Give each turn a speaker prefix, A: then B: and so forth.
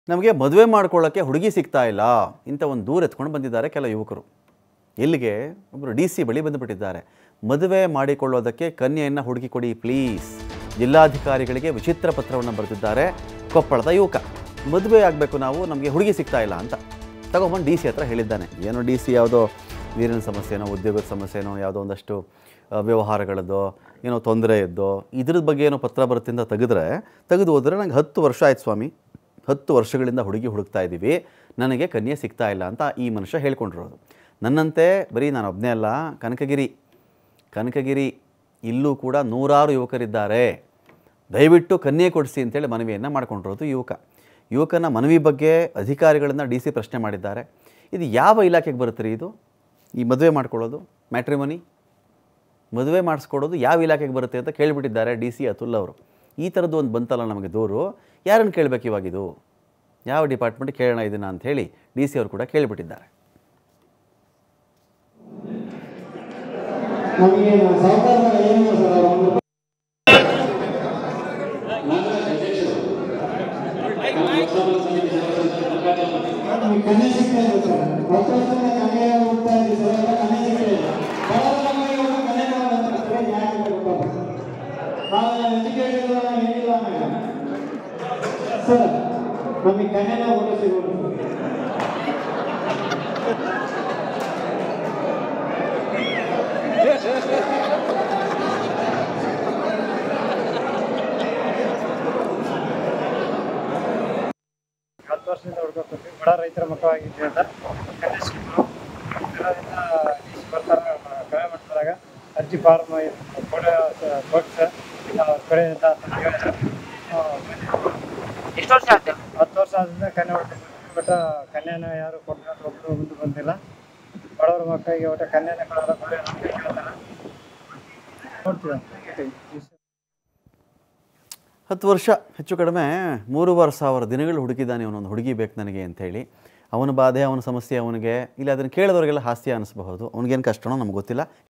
A: ನಮಗೆ ಮದುವೆ ಮಾಡ್ಕೊಳ್ಳೋಕ್ಕೆ ಹುಡುಗಿ ಸಿಗ್ತಾ ಇಲ್ಲ ಇಂಥ ಒಂದು ದೂರ ಎತ್ಕೊಂಡು ಬಂದಿದ್ದಾರೆ ಕೆಲ ಯುವಕರು ಎಲ್ಲಿಗೆ ಒಬ್ಬರು ಡಿ ಸಿ ಬಳಿ ಬಂದುಬಿಟ್ಟಿದ್ದಾರೆ ಮದುವೆ ಮಾಡಿಕೊಳ್ಳೋದಕ್ಕೆ ಕನ್ಯೆಯನ್ನು ಹುಡುಕಿ ಕೊಡಿ ಪ್ಲೀಸ್ ಜಿಲ್ಲಾಧಿಕಾರಿಗಳಿಗೆ ವಿಚಿತ್ರ ಪತ್ರವನ್ನು ಬರೆದಿದ್ದಾರೆ ಕೊಪ್ಪಳದ ಯುವಕ ಮದುವೆ ಆಗಬೇಕು ನಾವು ನಮಗೆ ಹುಡುಗಿ ಸಿಗ್ತಾ ಇಲ್ಲ ಅಂತ ತಗೊಂಬಂದು ಡಿ ಸಿ ಹತ್ರ ಹೇಳಿದ್ದಾನೆ ಏನೋ ಡಿ ಸಿ ಯಾವುದೋ ನೀರಿನ ಸಮಸ್ಯೆನೋ ಉದ್ಯೋಗದ ಸಮಸ್ಯೆನೋ ಯಾವುದೋ ಒಂದಷ್ಟು ಆ, ವ್ಯವಹಾರಗಳದ್ದೋ ಏನೋ ತೊಂದರೆ ಇದ್ದೋ ಇದ್ರದ್ದು ಬಗ್ಗೆ ಏನೋ ಪತ್ರ ಬರುತ್ತೆ ಅಂತ ತೆಗೆದ್ರೆ ತೆಗೆದು ಹೋದರೆ ನಂಗೆ ಹತ್ತು ವರ್ಷ ಆಯ್ತು ಸ್ವಾಮಿ ಹತ್ತು ವರ್ಷಗಳಿಂದ ಹುಡುಗಿ ಹುಡುಕ್ತಾ ಇದ್ದೀವಿ ನನಗೆ ಕನ್ಯೆ ಸಿಗ್ತಾ ಇಲ್ಲ ಅಂತ ಈ ಮನುಷ್ಯ ಹೇಳ್ಕೊಂಡಿರೋದು ನನ್ನಂತೆ ಬರೀ ನಾನು ಒಬ್ಬನೇ ಅಲ್ಲ ಕನಕಗಿರಿ ಕನಕಗಿರಿ ಇಲ್ಲೂ ಕೂಡ ನೂರಾರು ಯುವಕರಿದ್ದಾರೆ ದಯವಿಟ್ಟು ಕನ್ಯೆ ಕೊಡಿಸಿ ಅಂತೇಳಿ ಮನವಿಯನ್ನು ಮಾಡ್ಕೊಂಡಿರೋದು ಯುವಕ ಯುವಕನ ಮನವಿ ಬಗ್ಗೆ ಅಧಿಕಾರಿಗಳನ್ನು ಡಿ ಸಿ ಪ್ರಶ್ನೆ ಮಾಡಿದ್ದಾರೆ ಇದು ಯಾವ ಇಲಾಖೆಗೆ ಬರುತ್ತೆ ರೀ ಇದು ಈ ಮದುವೆ ಮಾಡ್ಕೊಳ್ಳೋದು ಮ್ಯಾಟ್ರಿಮನಿ ಮದುವೆ ಮಾಡಿಸ್ಕೊಡೋದು ಯಾವ ಇಲಾಖೆಗೆ ಬರುತ್ತೆ ಅಂತ ಕೇಳಿಬಿಟ್ಟಿದ್ದಾರೆ ಡಿ ಸಿ ಅತುಲ್ ಅವರು ಈ ಥರದ್ದು ಒಂದು ಬಂತಲ್ಲ ನಮಗೆ ದೂರು ಯಾರನ್ನು ಕೇಳಬೇಕು ಇವಾಗಿದು ಯಾವ ಡಿಪಾರ್ಟ್ಮೆಂಟ್ ಕೇಳೋಣ ಇದನ್ನು ಅಂತ ಹೇಳಿ ಡಿ ಸಿ ಅವರು ಕೂಡ ಕೇಳಿಬಿಟ್ಟಿದ್ದಾರೆ
B: ನಮಗೆ ಸರ್ಕಾರ ಏನು ಸರ್ ಒಂದು ನಮಗೆ ಕನ್ಯೆ ಸಿಗ್ತಾ ಇಲ್ಲ ಸರ್ ಹತ್ತು ವರ್ಷದಿಂದ ಕನ್ಯೆ ಹುಡ್ತಾ ಇದ್ದೀವಿ ಸರ್ ಎಲ್ಲ ಕನ್ಯೆ ಸಿಗ್ತಾ ಇಲ್ಲ ಬಹಳ ನಮಗೆ ಒಂದು ಕನ್ಯೆ ಅಂತ ಸರ್ ಯಾಕೆ ಗೊತ್ತಾಗ ನಾವು ಎಜುಕೇಟೆಡ್ ಏನಿಲ್ಲ ಆಮೇಲೆ ಸರ್ ನಮಗೆ ಕನ್ಯೆನ ಊಟ ಸಿಗೋದು
C: ಹತ್ತು ವರ್ಷದಿಂದ ಹುಡ್ಕೋತೀವಿ ಬಡ ರೈತರ ಮಕ್ಕಳಾಗಿದ್ದೀವಿ ಅಂತ ಕನ್ಯಾಸ್ಕೂಲು ಇದರಿಂದ ಡಿ ಸಿ ಬರ್ತಾರೆ ಕಳೆ ಮಾಡ್ತಾರಾಗ ಅರ್ಜಿ ಫಾರ್ಮ್ ಫೋಟೋ ಕೊಟ್ಟು ಅವ್ರ ಕಡೆಯಿಂದ ಅಂತ ಹೇಳಿದ್ರು ಆ,
D: ಎಷ್ಟು ವರ್ಷ ಆಯ್ತು
C: ಹತ್ತು ವರ್ಷ ಆದ್ರಿಂದ ಕನ್ಯೆ ಹುಡ್ಕೋತೀವಿ ಬಟ್ ಕನ್ಯಾನ ಯಾರು ಕೊಟ್ಟು ಒಬ್ಬರು ಮುಂದೆ ಬಂದಿಲ್ಲ ಬಡವ್ರ ಮಕ್ಕಳಿಗೆ ಒಟ್ಟು ಕನ್ಯಾನ ಕೊಡೋಲ್ಲ ಬರೀ ನಮ್ಗೆ ಕೇಳ್ತಾರೆ ನೋಡ್ತೀವಿ
A: ಹತ್ತು ವರ್ಷ ಹೆಚ್ಚು ಕಡಿಮೆ ಮೂರುವರೆ ಸಾವಿರ ದಿನಗಳು ಹುಡುಕಿದ್ದಾನೆ ಅವನೊಂದು ಹುಡುಗಿ ಬೇಕು ನನಗೆ ಅಂಥೇಳಿ ಅವನ ಬಾಧೆ ಅವನ ಸಮಸ್ಯೆ ಅವನಿಗೆ ಇಲ್ಲ ಅದನ್ನು ಕೇಳಿದವರಿಗೆಲ್ಲ ಹಾಸ್ಯ ಅನಿಸ್ಬಹುದು ಅವ್ನಿಗೇನು ಕಷ್ಟನೋ ನಮ್ಗೆ ಗೊತ್ತಿಲ್ಲ